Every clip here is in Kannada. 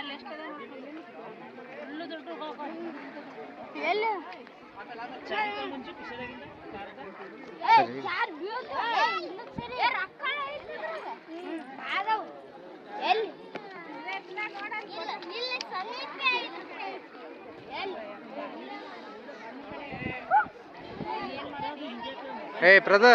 ಎಲ್ಲಿ ಸರಿ. ಎಲ್ಲಿ ಇಲ್ಲಿ ಸಮೀಪ ಎಲ್ಲಿ ಏಯ್ ಪ್ರದು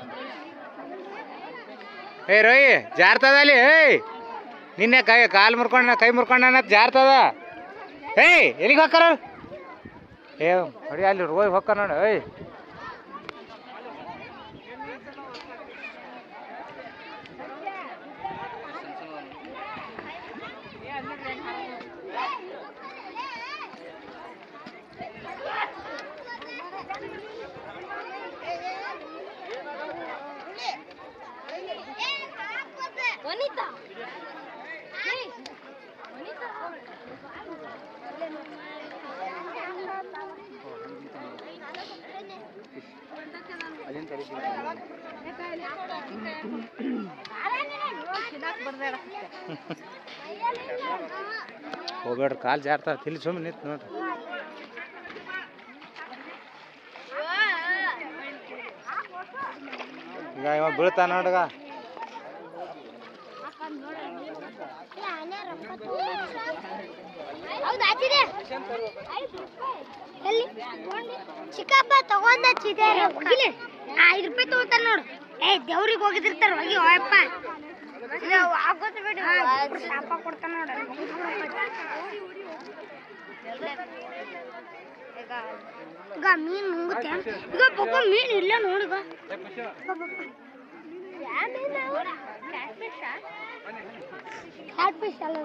ಏಯ್ ರೋಯಿ ಜಾರ್ತದ ಅಲ್ಲಿ ಏಯ್ ನಿನ್ನೆ ಕೈ ಕಾಲು ಮುರ್ಕೊಂಡ ಕೈ ಮುರ್ಕೊಂಡ ಜಾರ್ತದ ಏಯ್ ಎಲ್ಲಿಗೆ ಹೋಗ್ತಾರ ಏ ಹೊಡಿ ಅಲ್ಲಿ ರೋಯ್ ಹೊಕ್ಕ ನೋಡು ಏಯ್ ವನಿತಾ ಏಯ್, ವನಿತಾ ಹೋಗ್ಬೇಡ್ರಿ ಕಾಲು ಜಾರ್ತದ ತಿಳಿ ಸುಮ್ಮನೆ ನಿಂತು ನೋಡ್ರಿ ಈಗ ಇವ ಬೀಳ್ತಾ ನೋಡ್ಗ ಹೌದು ಹಚ್ಚಿದೆ ಎಲ್ಲಿ ಚಿಕ್ಕಪ್ಪ ತಗೊಂಡ್ ಹಚ್ಚಿದೆ ಹೋಗಿಲೆ ಐದು ರೂಪಾಯಿ ತಗೋತಾರ ನೋಡು ಏ ದೇವ್ರಿಗೆ ಹೋಗಿದಿರ್ತಾರ ಹೋಗಿ ಹೋಯಪ್ಪ ಆಗೋದು ಬಿಡು ಶಾಪ ಕೊಡ್ತಾನ ನೋಡು ಈಗ ಮೀನ್ ನುಂಗುತ್ತೆ ಈಗ ಪಾಪ ಮೀನ್ ಇಲ್ಲ ನೋಡಿಗ ಕ್ಯಾಟ್ ಫಿಶ್ ಅಲ್ಲ